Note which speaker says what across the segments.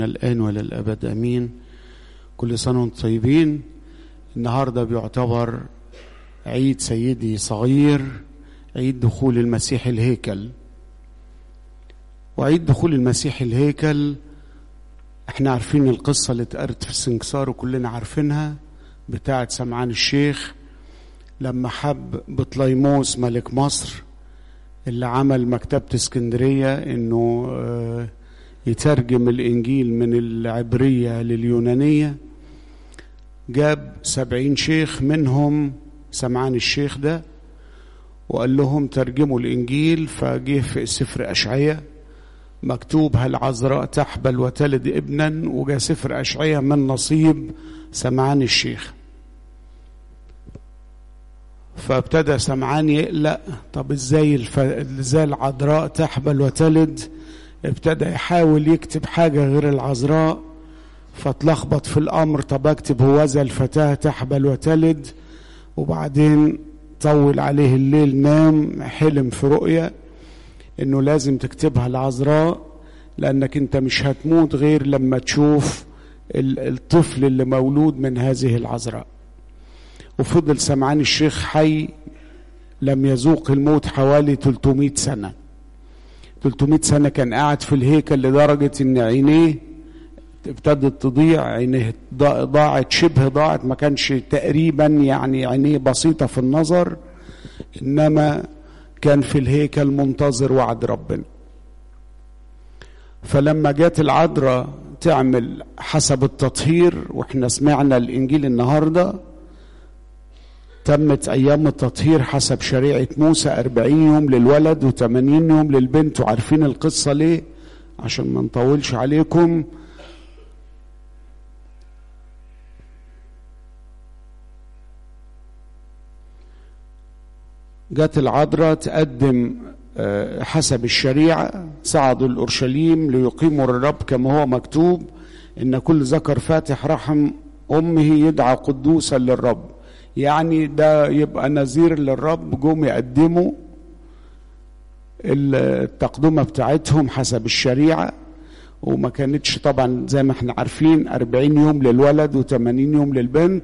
Speaker 1: الآن وللأبد أمين كل سنة وانتم طيبين النهاردة بيعتبر عيد سيدي صغير عيد دخول المسيح الهيكل وعيد دخول المسيح الهيكل احنا عارفين القصة اللي اتقرت في السنكسار وكلنا عارفينها بتاعة سمعان الشيخ لما حب بطليموس ملك مصر اللي عمل مكتبة اسكندرية انه آه يترجم الإنجيل من العبرية لليونانية جاب سبعين شيخ منهم سمعان الشيخ ده وقال لهم ترجموا الإنجيل فجه في سفر أشعية مكتوب هل عذراء تحبل وتلد ابنا وجاء سفر أشعية من نصيب سمعان الشيخ فابتدى سمعان يقلق طب ازاي الف... ازاي العذراء تحبل وتلد ابتدى يحاول يكتب حاجة غير العذراء فاتلخبط في الأمر طب أكتب هوذا الفتاة تحبل وتلد وبعدين طول عليه الليل نام حلم في رؤية إنه لازم تكتبها العذراء لأنك أنت مش هتموت غير لما تشوف الطفل اللي مولود من هذه العذراء وفضل سمعان الشيخ حي لم يذوق الموت حوالي 300 سنه 300 سنة كان قاعد في الهيكل لدرجة إن عينيه ابتدت تضيع عينيه ضاعت شبه ضاعت ما كانش تقريبا يعني عينيه بسيطة في النظر إنما كان في الهيكل منتظر وعد ربنا فلما جت العذراء تعمل حسب التطهير واحنا سمعنا الإنجيل النهارده تمت أيام التطهير حسب شريعة موسى أربعين يوم للولد وثمانين يوم للبنت وعارفين القصة ليه عشان ما نطولش عليكم جت العذراء تقدم حسب الشريعة صعدوا الأورشليم ليقيموا الرب كما هو مكتوب إن كل ذكر فاتح رحم أمه يدعى قدوسا للرب يعني ده يبقى نذير للرب جم يقدموا التقدمة بتاعتهم حسب الشريعة وما كانتش طبعا زي ما احنا عارفين أربعين يوم للولد وثمانين يوم للبنت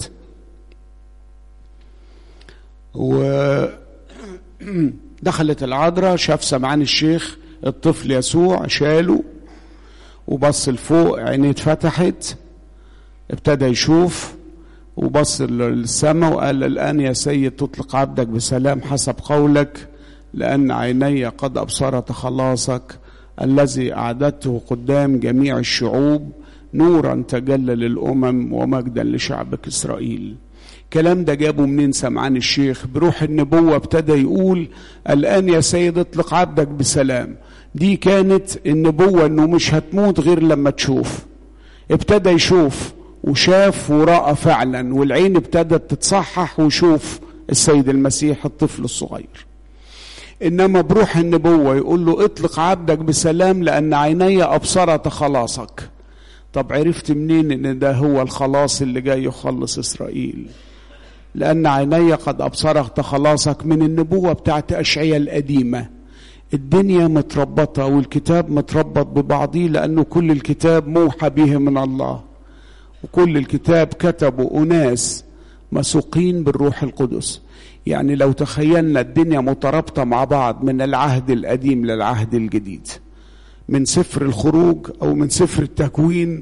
Speaker 1: ودخلت العذراء شاف سمعان الشيخ الطفل يسوع شاله وبص لفوق عينيه اتفتحت ابتدى يشوف وبص للسماء وقال الآن يا سيد تطلق عبدك بسلام حسب قولك لأن عيني قد أبصرت خلاصك الذي أعددته قدام جميع الشعوب نورا تجلى للأمم ومجدا لشعبك إسرائيل كلام ده جابه منين سمعان الشيخ بروح النبوة ابتدى يقول الآن يا سيد اطلق عبدك بسلام دي كانت النبوة انه مش هتموت غير لما تشوف ابتدى يشوف وشاف ورأى فعلا والعين ابتدت تتصحح ويشوف السيد المسيح الطفل الصغير انما بروح النبوه يقول له اطلق عبدك بسلام لان عيني ابصرت خلاصك طب عرفت منين ان ده هو الخلاص اللي جاي يخلص اسرائيل لان عيني قد ابصرت خلاصك من النبوه بتاعت اشعياء القديمه الدنيا متربطه والكتاب متربط ببعضيه لانه كل الكتاب موحى به من الله وكل الكتاب كتبوا أناس مسوقين بالروح القدس يعني لو تخيلنا الدنيا مترابطة مع بعض من العهد القديم للعهد الجديد من سفر الخروج أو من سفر التكوين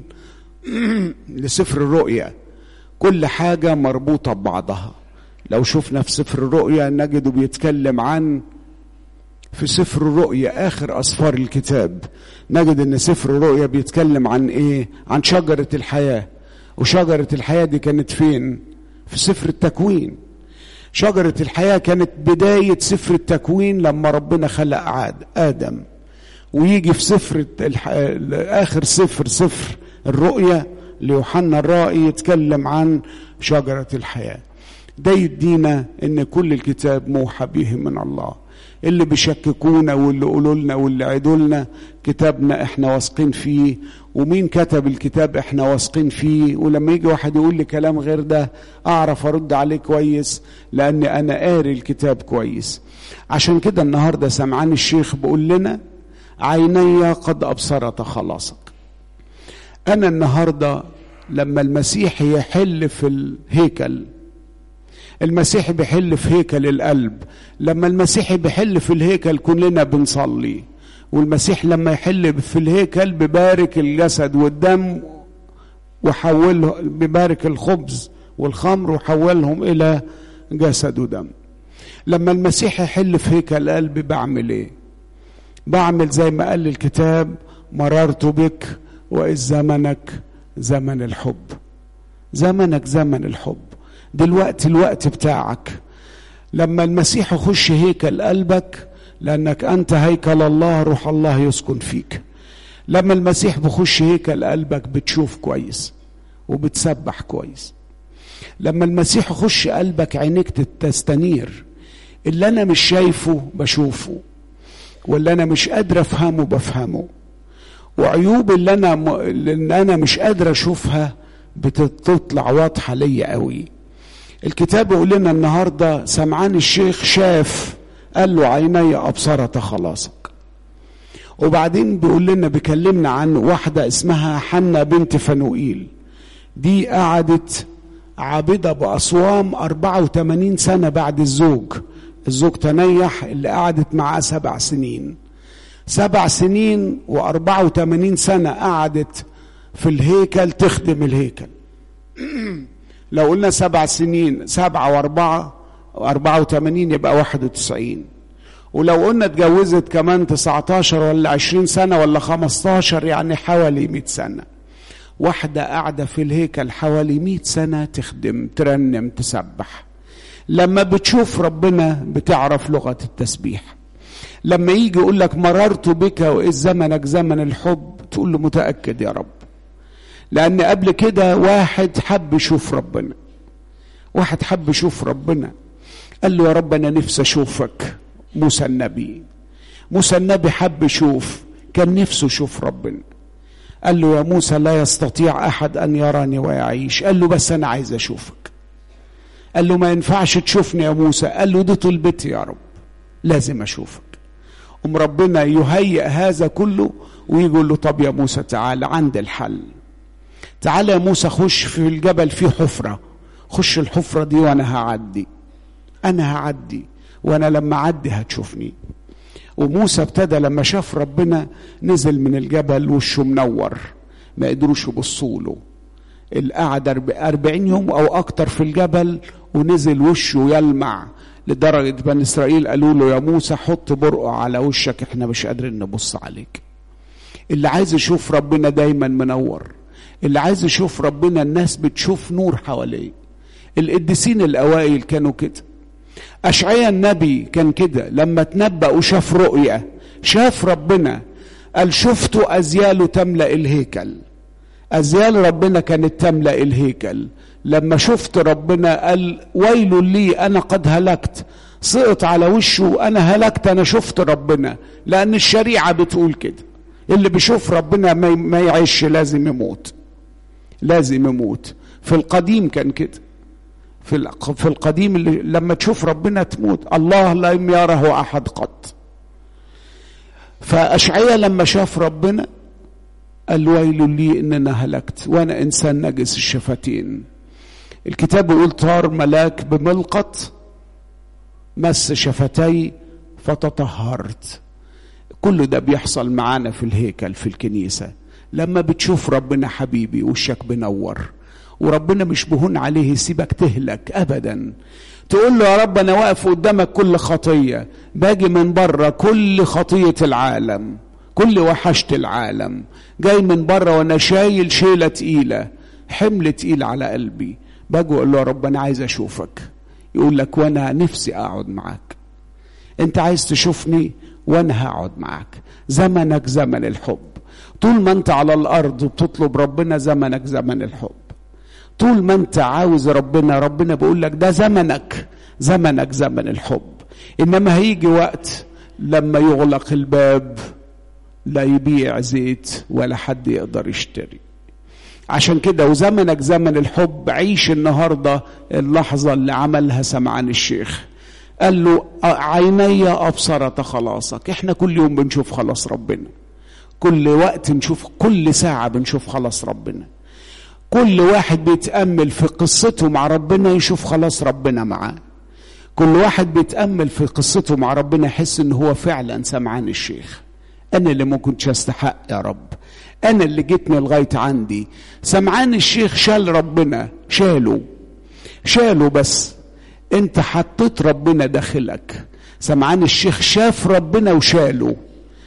Speaker 1: لسفر الرؤيا كل حاجة مربوطة ببعضها لو شفنا في سفر الرؤيا نجده بيتكلم عن في سفر الرؤيا آخر أسفار الكتاب نجد أن سفر الرؤيا بيتكلم عن إيه؟ عن شجرة الحياة وشجرة الحياة دي كانت فين؟ في سفر التكوين. شجرة الحياة كانت بداية سفر التكوين لما ربنا خلق عاد آدم. ويجي في سفر الح... آخر سفر سفر الرؤيا ليوحنا الرائي يتكلم عن شجرة الحياة. ده يدينا ان كل الكتاب موحى به من الله. اللي بيشككونا واللي قولوا لنا واللي عيدوا لنا كتابنا احنا واثقين فيه ومين كتب الكتاب احنا واثقين فيه ولما يجي واحد يقول لي كلام غير ده اعرف ارد عليه كويس لان انا قاري الكتاب كويس عشان كده النهارده سمعان الشيخ بيقول لنا عيني قد ابصرت خلاصك انا النهارده لما المسيح يحل في الهيكل المسيح بيحل في هيكل القلب لما المسيح بيحل في الهيكل كلنا بنصلي والمسيح لما يحل في الهيكل ببارك الجسد والدم وحوله ببارك الخبز والخمر وحولهم الى جسد ودم لما المسيح يحل في هيكل قلبي بعمل ايه بعمل زي ما قال الكتاب مررت بك واذ زمنك زمن الحب زمنك زمن الحب دلوقتي الوقت بتاعك لما المسيح يخش هيكل قلبك لانك انت هيكل الله روح الله يسكن فيك لما المسيح بيخش هيكل قلبك بتشوف كويس وبتسبح كويس لما المسيح يخش قلبك عينيك تستنير اللي انا مش شايفه بشوفه واللي انا مش قادر افهمه بفهمه وعيوب اللي انا م... اللي انا مش قادر اشوفها بتطلع واضحه ليا قوي الكتاب يقول لنا النهارده سمعان الشيخ شاف قال له عيني ابصرت خلاصك وبعدين بيقول لنا بيكلمنا عن واحده اسمها حنا بنت فنوئيل دي قعدت عابده باصوام 84 سنه بعد الزوج الزوج تنيح اللي قعدت معاه سبع سنين سبع سنين وأربعة وثمانين سنة قعدت في الهيكل تخدم الهيكل لو قلنا سبع سنين سبعة وأربعة وأربعة وثمانين يبقى واحد وتسعين ولو قلنا اتجوزت كمان تسعتاشر ولا عشرين سنة ولا خمستاشر يعني حوالي مئة سنة واحدة قاعدة في الهيكل حوالي مئة سنة تخدم ترنم تسبح لما بتشوف ربنا بتعرف لغة التسبيح لما يجي يقول لك مررت بك وإذ زمنك زمن الحب تقول له متأكد يا رب لأن قبل كده واحد حب يشوف ربنا واحد حب يشوف ربنا قال له يا رب أنا نفسي أشوفك موسى النبي موسى النبي حب يشوف كان نفسه يشوف ربنا قال له يا موسى لا يستطيع أحد أن يراني ويعيش قال له بس أنا عايز أشوفك قال له ما ينفعش تشوفني يا موسى قال له دي طلبتي يا رب لازم أشوفك أم ربنا يهيئ هذا كله ويقول له طب يا موسى تعالى عند الحل تعالى يا موسى خش في الجبل فيه حفرة خش الحفرة دي وأنا هعدي أنا هعدي وأنا لما أعدي هتشوفني وموسى ابتدى لما شاف ربنا نزل من الجبل وشه منور ما قدروش يبصوا له القعد أربعين يوم أو أكتر في الجبل ونزل وشه يلمع لدرجة بني إسرائيل قالوا له يا موسى حط برقع على وشك احنا مش قادرين نبص عليك اللي عايز يشوف ربنا دايما منور اللي عايز يشوف ربنا الناس بتشوف نور حواليه القديسين الأوائل كانوا كده أشعيا النبي كان كده لما تنبأ وشاف رؤية شاف ربنا قال شفت أزياله تملأ الهيكل أزيال ربنا كانت تملأ الهيكل لما شفت ربنا قال ويل لي أنا قد هلكت سقط على وشه أنا هلكت أنا شفت ربنا لأن الشريعة بتقول كده اللي بيشوف ربنا ما يعيش لازم يموت لازم يموت في القديم كان كده في في القديم اللي لما تشوف ربنا تموت الله لم يره احد قط فاشعيا لما شاف ربنا قال ويل لي ان انا هلكت وانا انسان نجس الشفتين الكتاب يقول طار ملاك بملقط مس شفتي فتطهرت كل ده بيحصل معانا في الهيكل في الكنيسه لما بتشوف ربنا حبيبي وشك بنور وربنا مش بهون عليه يسيبك تهلك ابدا تقول له يا رب انا واقف قدامك كل خطيه باجي من بره كل خطيه العالم كل وحشة العالم جاي من بره وانا شايل شيله تقيله حمل تقيل على قلبي باجي اقول له يا رب انا عايز اشوفك يقول لك وانا نفسي اقعد معاك انت عايز تشوفني وانا هقعد معاك زمنك زمن الحب طول ما انت على الارض بتطلب ربنا زمنك زمن الحب طول ما انت عاوز ربنا ربنا بيقول لك ده زمنك زمنك زمن الحب انما هيجي وقت لما يغلق الباب لا يبيع زيت ولا حد يقدر يشتري عشان كده وزمنك زمن الحب عيش النهارده اللحظه اللي عملها سمعان الشيخ قال له عيني ابصرت خلاصك احنا كل يوم بنشوف خلاص ربنا كل وقت نشوف كل ساعة بنشوف خلاص ربنا كل واحد بيتأمل في قصته مع ربنا يشوف خلاص ربنا معاه كل واحد بيتأمل في قصته مع ربنا يحس ان هو فعلا سمعان الشيخ انا اللي ما كنتش استحق يا رب انا اللي جيتني لغايه عندي سمعان الشيخ شال ربنا شاله شاله بس انت حطيت ربنا داخلك سمعان الشيخ شاف ربنا وشاله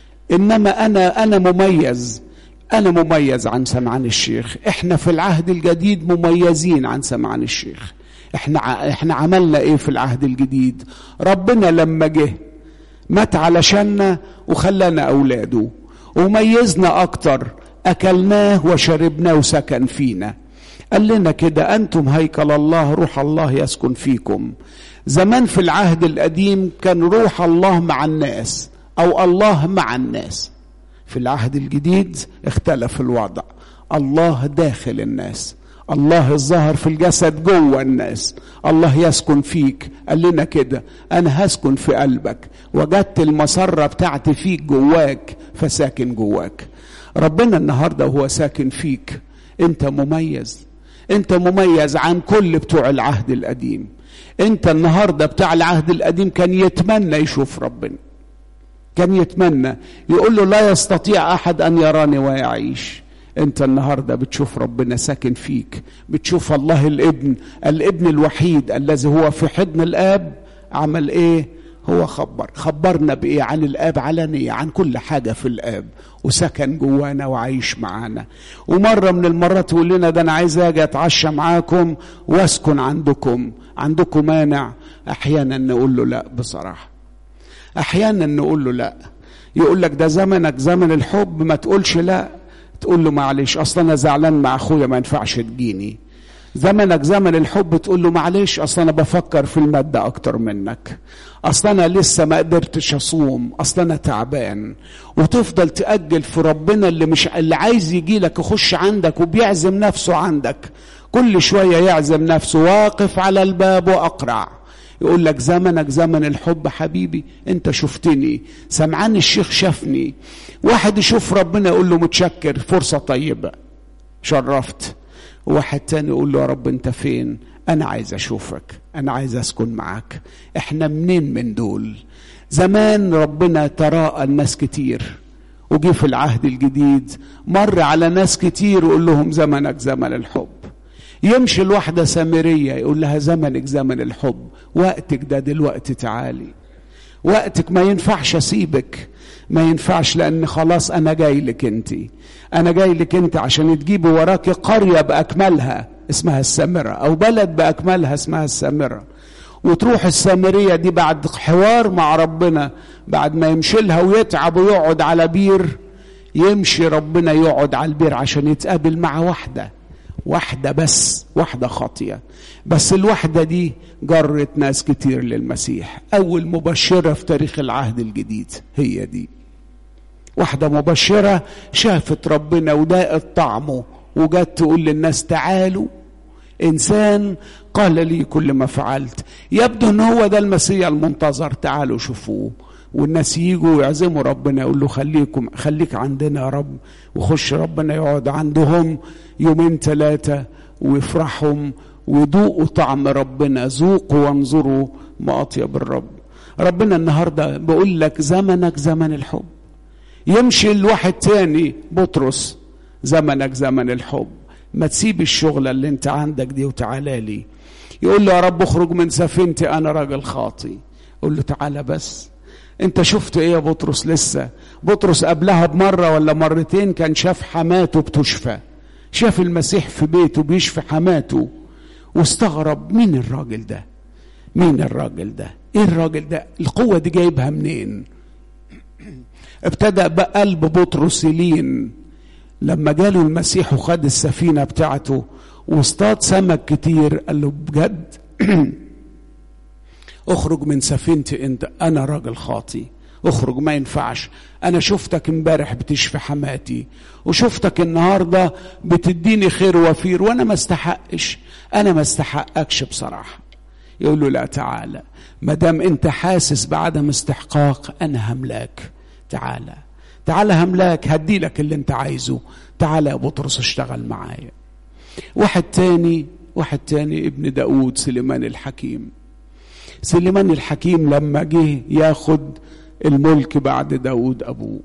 Speaker 1: انما انا انا مميز انا مميز عن سمعان الشيخ احنا في العهد الجديد مميزين عن سمعان الشيخ احنا احنا عملنا ايه في العهد الجديد ربنا لما جه مات علشاننا وخلانا اولاده وميزنا اكتر اكلناه وشربناه وسكن فينا قال لنا كده انتم هيكل الله روح الله يسكن فيكم زمان في العهد القديم كان روح الله مع الناس او الله مع الناس في العهد الجديد اختلف الوضع الله داخل الناس الله الظاهر في الجسد جوه الناس الله يسكن فيك قال لنا كده انا هسكن في قلبك وجدت المسره بتاعتي فيك جواك فساكن جواك ربنا النهارده هو ساكن فيك انت مميز انت مميز عن كل بتوع العهد القديم انت النهارده بتاع العهد القديم كان يتمنى يشوف ربنا كان يتمنى يقول له لا يستطيع احد ان يراني ويعيش انت النهارده بتشوف ربنا ساكن فيك بتشوف الله الابن الابن الوحيد الذي هو في حضن الاب عمل ايه هو خبر خبرنا بايه عن الاب علنيه عن كل حاجه في الاب وسكن جوانا وعايش معانا ومره من المرات يقول لنا ده انا عايز اجي اتعشى معاكم واسكن عندكم عندكم مانع احيانا نقول له لا بصراحه احيانا نقول له لا يقول لك ده زمنك زمن الحب ما تقولش لا تقول له معلش اصلا انا زعلان مع اخويا ما ينفعش تجيني زمنك زمن الحب تقول له معلش اصلا انا بفكر في الماده اكتر منك اصلا انا لسه ما قدرتش اصوم اصلا انا تعبان وتفضل تاجل في ربنا اللي مش اللي عايز يجي لك يخش عندك وبيعزم نفسه عندك كل شويه يعزم نفسه واقف على الباب واقرع يقول لك زمنك زمن الحب حبيبي انت شفتني سمعان الشيخ شافني واحد يشوف ربنا يقول له متشكر فرصة طيبة شرفت واحد تاني يقول له يا رب انت فين انا عايز اشوفك انا عايز اسكن معاك احنا منين من دول زمان ربنا تراءى الناس كتير وجي في العهد الجديد مر على ناس كتير ويقول لهم زمنك زمن الحب يمشي الواحدة سامرية يقول لها زمنك زمن الحب وقتك ده دلوقتي تعالي وقتك ما ينفعش اسيبك ما ينفعش لان خلاص انا جاي لك انت انا جاي لك انت عشان تجيبي وراكي قريه باكملها اسمها السامره او بلد باكملها اسمها السامره وتروح السامريه دي بعد حوار مع ربنا بعد ما يمشي لها ويتعب ويقعد على بير يمشي ربنا يقعد على البير عشان يتقابل مع واحده واحده بس واحده خاطيه بس الواحده دي جرت ناس كتير للمسيح اول مبشره في تاريخ العهد الجديد هي دي واحده مبشره شافت ربنا وضاقت طعمه وجت تقول للناس تعالوا انسان قال لي كل ما فعلت يبدو ان هو ده المسيح المنتظر تعالوا شوفوه والناس يجوا ويعزموا ربنا يقول له خليكم خليك عندنا يا رب وخش ربنا يقعد عندهم يومين ثلاثه ويفرحهم وذوقوا طعم ربنا ذوقوا وانظروا ما اطيب الرب ربنا النهارده بقول لك زمنك زمن الحب يمشي الواحد تاني بطرس زمنك زمن الحب ما تسيب الشغلة اللي انت عندك دي وتعالى لي يقول له يا رب اخرج من سفينتي انا راجل خاطي يقول له تعالى بس انت شفت ايه يا بطرس لسه بطرس قبلها بمرة ولا مرتين كان شاف حماته بتشفى شاف المسيح في بيته بيشفي حماته واستغرب مين الراجل ده مين الراجل ده ايه الراجل ده القوة دي جايبها منين ابتدأ بقى قلب بطرس يلين لما جاله المسيح وخد السفينة بتاعته واصطاد سمك كتير قال له بجد اخرج من سفينتي انت انا راجل خاطي اخرج ما ينفعش انا شفتك امبارح بتشفي حماتي وشفتك النهارده بتديني خير وفير وانا ما استحقش انا ما استحقكش بصراحه يقول له لا تعالى ما دام انت حاسس بعدم استحقاق انا هملاك تعالى تعالى هملاك هدي لك اللي انت عايزه تعالى يا بطرس اشتغل معايا واحد تاني واحد تاني ابن داود سليمان الحكيم سليمان الحكيم لما جه ياخد الملك بعد داود أبوه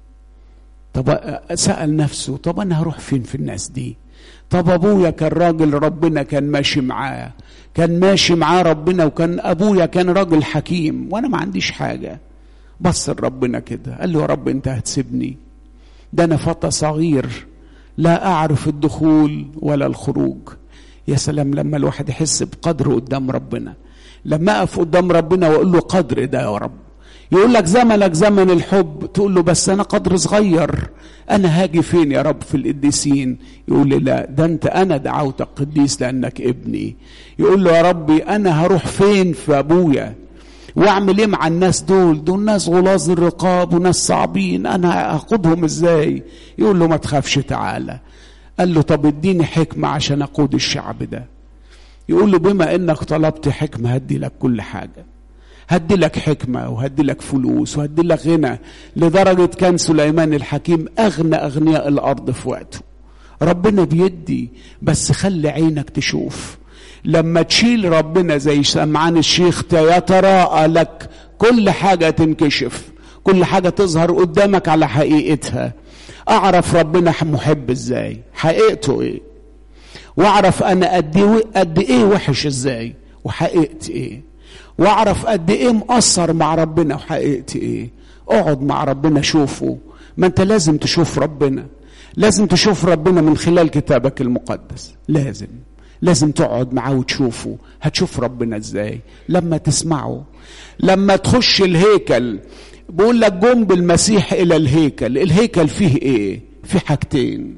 Speaker 1: طب سأل نفسه طب أنا هروح فين في الناس دي طب أبويا كان راجل ربنا كان ماشي معاه كان ماشي معاه ربنا وكان أبويا كان راجل حكيم وأنا ما عنديش حاجة بص لربنا كده قال له يا رب أنت هتسيبني ده أنا فتى صغير لا أعرف الدخول ولا الخروج يا سلام لما الواحد يحس بقدره قدام ربنا لما أقف قدام ربنا وأقول له قدر ده يا رب يقول لك زمنك زمن الحب تقول له بس انا قدر صغير انا هاجي فين يا رب في القديسين يقول لي لا ده انت انا دعوتك قديس لانك ابني يقول له يا ربي انا هروح فين في ابويا واعمل ايه مع الناس دول دول ناس غلاظ الرقاب وناس صعبين انا هاخدهم ازاي يقول له ما تخافش تعالى قال له طب اديني حكمه عشان اقود الشعب ده يقول له بما انك طلبت حكمه هدي لك كل حاجه هدي لك حكمة وهدي لك فلوس وهدي لك غنى لدرجة كان سليمان الحكيم أغنى أغنياء الأرض في وقته ربنا بيدي بس خلي عينك تشوف لما تشيل ربنا زي سمعان الشيخ يتراءى لك كل حاجة تنكشف كل حاجة تظهر قدامك على حقيقتها أعرف ربنا محب إزاي حقيقته إيه وأعرف أنا قد قد إيه وحش إزاي وحقيقتي إيه واعرف قد ايه مقصر مع ربنا وحقيقتي ايه اقعد مع ربنا شوفه ما انت لازم تشوف ربنا لازم تشوف ربنا من خلال كتابك المقدس لازم لازم تقعد معاه وتشوفه هتشوف ربنا ازاي لما تسمعه لما تخش الهيكل بقول لك جم بالمسيح الى الهيكل الهيكل فيه ايه في حاجتين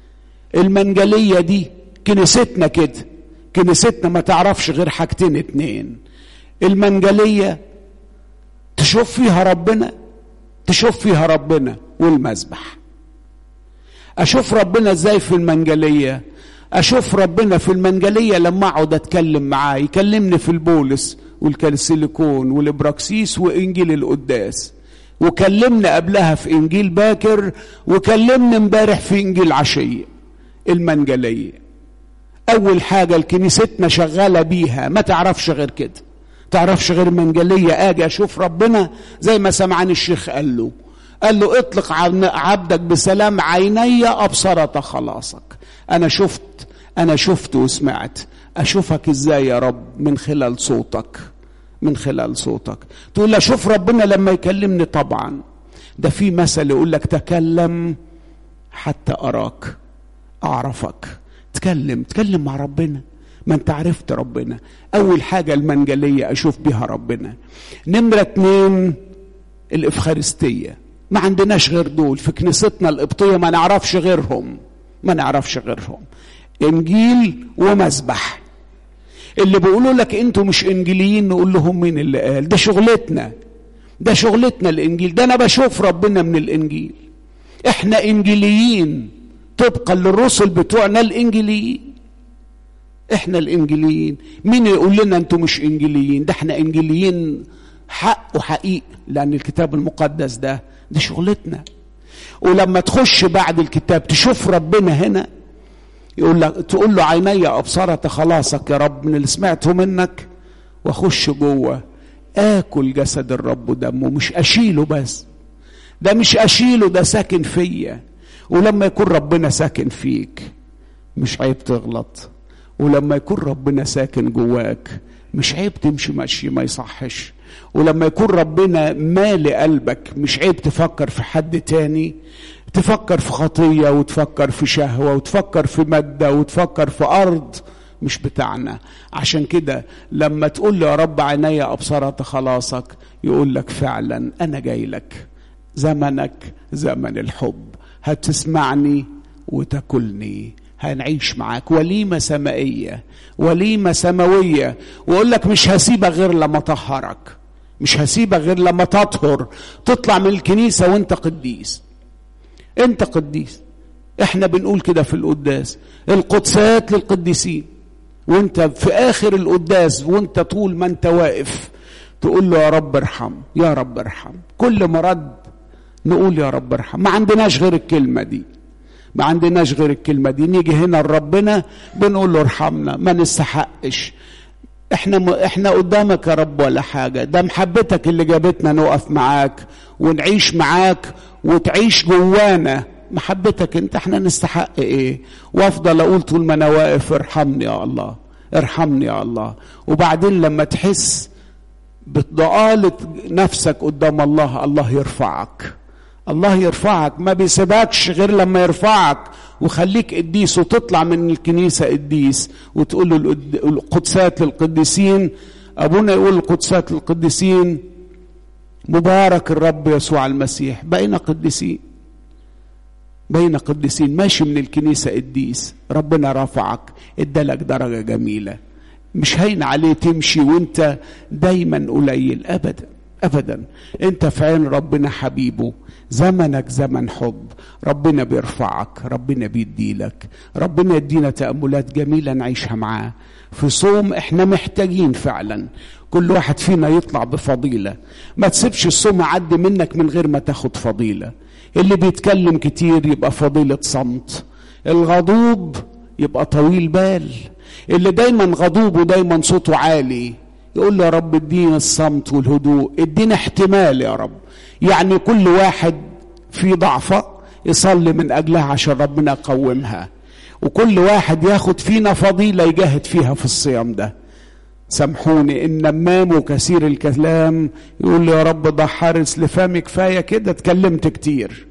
Speaker 1: المنجليه دي كنيستنا كده كنيستنا ما تعرفش غير حاجتين اتنين المنجلية تشوف فيها ربنا تشوف فيها ربنا والمذبح أشوف ربنا إزاي في المنجلية أشوف ربنا في المنجلية لما أقعد أتكلم معاه يكلمني في البولس والكالسيليكون والإبراكسيس وإنجيل القداس وكلمنا قبلها في إنجيل باكر وكلمنا امبارح في إنجيل عشية المنجلية أول حاجة الكنيستنا شغالة بيها ما تعرفش غير كده تعرفش غير منجلية اجي اشوف ربنا زي ما سمعان الشيخ قال له قال له اطلق عبدك بسلام عيني ابصرت خلاصك انا شفت انا شفت وسمعت اشوفك ازاي يا رب من خلال صوتك من خلال صوتك تقول له اشوف ربنا لما يكلمني طبعا ده في مثل يقول لك تكلم حتى اراك اعرفك تكلم تكلم مع ربنا ما انت عرفت ربنا اول حاجه المنجليه اشوف بيها ربنا نمره اتنين الافخارستيه ما عندناش غير دول في كنيستنا القبطيه ما نعرفش غيرهم ما نعرفش غيرهم انجيل ومذبح اللي بيقولوا لك انتوا مش انجيليين نقول لهم مين اللي قال ده شغلتنا ده شغلتنا الانجيل ده انا بشوف ربنا من الانجيل احنا انجيليين طبقا للرسل بتوعنا الانجيليين احنا الانجيليين مين يقول لنا انتوا مش انجيليين ده احنا انجيليين حق وحقيقة لان الكتاب المقدس ده دي شغلتنا ولما تخش بعد الكتاب تشوف ربنا هنا يقول لك تقول له عيني ابصرت خلاصك يا رب من اللي سمعته منك واخش جوه اكل جسد الرب ودمه مش اشيله بس ده مش اشيله ده ساكن فيا ولما يكون ربنا ساكن فيك مش عيب تغلط ولما يكون ربنا ساكن جواك مش عيب تمشي مشي ما يصحش ولما يكون ربنا مالي قلبك مش عيب تفكر في حد تاني تفكر في خطية وتفكر في شهوة وتفكر في مادة وتفكر في أرض مش بتاعنا عشان كده لما تقول له يا رب عيني أبصرت خلاصك يقول لك فعلا أنا جاي لك زمنك زمن الحب هتسمعني وتاكلني هنعيش معاك وليمة سمائية وليمة سماوية وأقول لك مش هسيبك غير لما أطهرك مش هسيبك غير لما تطهر تطلع من الكنيسة وانت قديس انت قديس احنا بنقول كده في القداس القدسات للقديسين وانت في اخر القداس وانت طول ما انت واقف تقول له يا رب ارحم يا رب ارحم كل ما رد نقول يا رب ارحم ما عندناش غير الكلمة دي ما عندناش غير الكلمة دي نيجي هنا لربنا بنقول له ارحمنا ما نستحقش احنا م... احنا قدامك يا رب ولا حاجة ده محبتك اللي جابتنا نقف معاك ونعيش معاك وتعيش جوانا محبتك انت احنا نستحق ايه وافضل اقول طول ما انا واقف ارحمني يا الله ارحمني يا الله وبعدين لما تحس بضآلة نفسك قدام الله الله يرفعك الله يرفعك ما بيسيبكش غير لما يرفعك وخليك قديس وتطلع من الكنيسة قديس وتقول له القدسات للقديسين أبونا يقول القدسات للقديسين مبارك الرب يسوع المسيح بين قديسين بين قديسين ماشي من الكنيسة قديس ربنا رفعك ادالك درجة جميلة مش هين عليه تمشي وانت دايما قليل ابدا ابدا انت في عين ربنا حبيبه زمنك زمن حب ربنا بيرفعك ربنا بيديلك ربنا يدينا تأملات جميلة نعيشها معاه في صوم احنا محتاجين فعلا كل واحد فينا يطلع بفضيلة ما تسيبش الصوم يعدي منك من غير ما تاخد فضيلة اللي بيتكلم كتير يبقى فضيلة صمت الغضوب يبقى طويل بال اللي دايما غضوب ودايما صوته عالي يقول له يا رب ادينا الصمت والهدوء ادينا احتمال يا رب يعني كل واحد في ضعفة يصلي من أجلها عشان ربنا يقومها وكل واحد ياخد فينا فضيلة يجاهد فيها في الصيام ده سامحوني ان نمام وكثير الكلام يقول لي يا رب ده حارس لفمي كفايه كده اتكلمت كتير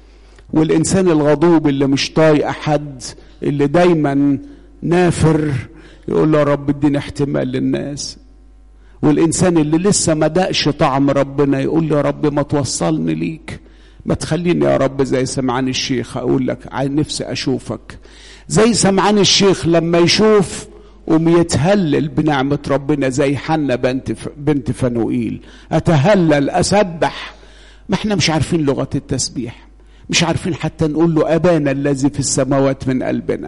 Speaker 1: والانسان الغضوب اللي مش طايق حد اللي دايما نافر يقول له يا رب اديني احتمال للناس والانسان اللي لسه ما دقش طعم ربنا يقول له يا رب ما توصلني ليك ما تخليني يا رب زي سمعان الشيخ اقول لك عن نفسي اشوفك زي سمعان الشيخ لما يشوف قوم يتهلل بنعمة ربنا زي حنا بنت بنت فنوئيل أتهلل أسبح ما احنا مش عارفين لغة التسبيح مش عارفين حتى نقول له أبانا الذي في السماوات من قلبنا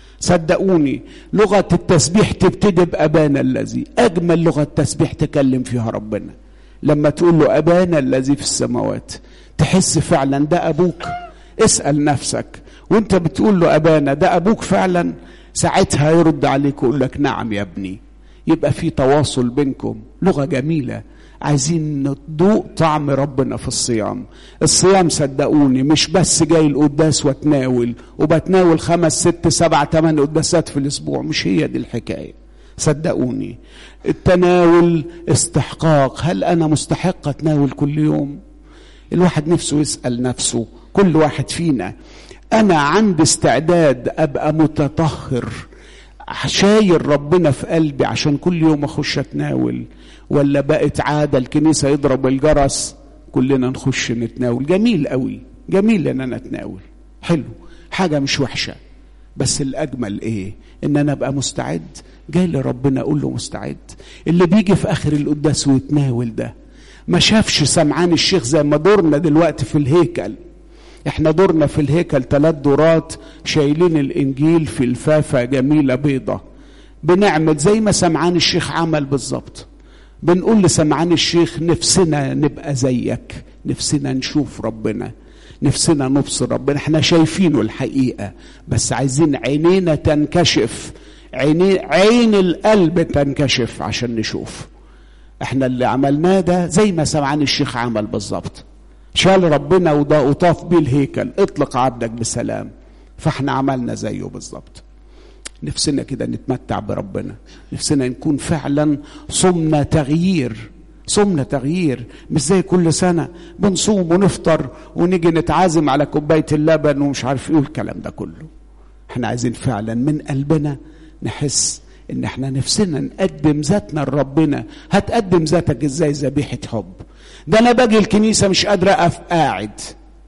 Speaker 1: صدقوني لغة التسبيح تبتدي بأبانا الذي أجمل لغة تسبيح تكلم فيها ربنا لما تقول له أبانا الذي في السماوات تحس فعلا ده أبوك اسأل نفسك وانت بتقول له أبانا ده أبوك فعلا ساعتها يرد عليك ويقول لك نعم يا ابني يبقى في تواصل بينكم لغة جميلة عايزين ندوق طعم ربنا في الصيام الصيام صدقوني مش بس جاي القداس واتناول وبتناول خمس ست سبع تمن قداسات في الاسبوع مش هي دي الحكايه صدقوني التناول استحقاق هل انا مستحق اتناول كل يوم الواحد نفسه يسال نفسه كل واحد فينا انا عندي استعداد ابقى متطهر شايل ربنا في قلبي عشان كل يوم اخش اتناول ولا بقت عاده الكنيسه يضرب الجرس كلنا نخش نتناول جميل قوي جميل ان انا اتناول حلو حاجه مش وحشه بس الاجمل ايه ان انا ابقى مستعد جاي لربنا اقول له مستعد اللي بيجي في اخر القداس ويتناول ده ما شافش سمعان الشيخ زي ما دورنا دلوقتي في الهيكل احنا دورنا في الهيكل ثلاث دورات شايلين الانجيل في لفافه جميله بيضه بنعمل زي ما سمعان الشيخ عمل بالظبط بنقول لسمعان الشيخ نفسنا نبقى زيك نفسنا نشوف ربنا نفسنا نبصر ربنا احنا شايفينه الحقيقه بس عايزين عينينا تنكشف عيني عين القلب تنكشف عشان نشوف احنا اللي عملناه ده زي ما سمعان الشيخ عمل بالظبط شال ربنا وطاف بيه الهيكل اطلق عبدك بسلام فاحنا عملنا زيه بالظبط نفسنا كده نتمتع بربنا نفسنا نكون فعلا صمنا تغيير صمنا تغيير مش زي كل سنة بنصوم ونفطر ونيجي نتعازم على كوباية اللبن ومش عارف ايه الكلام ده كله احنا عايزين فعلا من قلبنا نحس ان احنا نفسنا نقدم ذاتنا لربنا هتقدم ذاتك ازاي ذبيحة حب ده انا باجي الكنيسة مش قادر اقف قاعد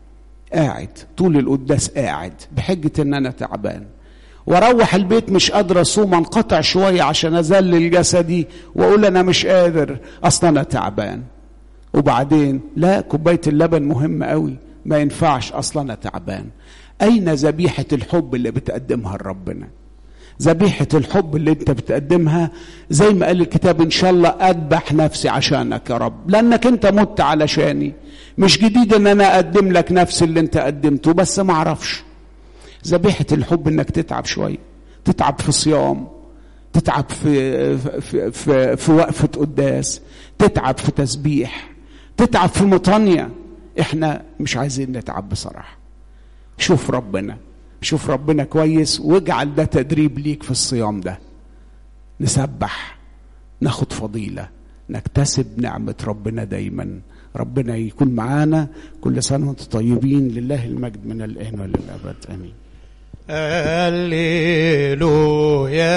Speaker 1: قاعد طول القداس قاعد بحجة ان انا تعبان واروح البيت مش قادر اصوم انقطع شويه عشان اذلل جسدي واقول انا مش قادر اصلا انا تعبان وبعدين لا كوبايه اللبن مهمه قوي ما ينفعش اصلا انا تعبان اين ذبيحه الحب اللي بتقدمها لربنا ذبيحة الحب اللي انت بتقدمها زي ما قال الكتاب ان شاء الله اذبح نفسي عشانك يا رب لانك انت مت علشاني مش جديد ان انا اقدم لك نفس اللي انت قدمته بس ما اعرفش ذبيحة الحب انك تتعب شوية تتعب في صيام تتعب في في في, في وقفة قداس تتعب في تسبيح تتعب في مطانية احنا مش عايزين نتعب بصراحة شوف ربنا شوف ربنا كويس واجعل ده تدريب ليك في الصيام ده نسبح ناخد فضيلة نكتسب نعمة ربنا دايما ربنا يكون معانا كل سنة وانتم طيبين لله المجد من الآن وللأبد آمين
Speaker 2: هللويا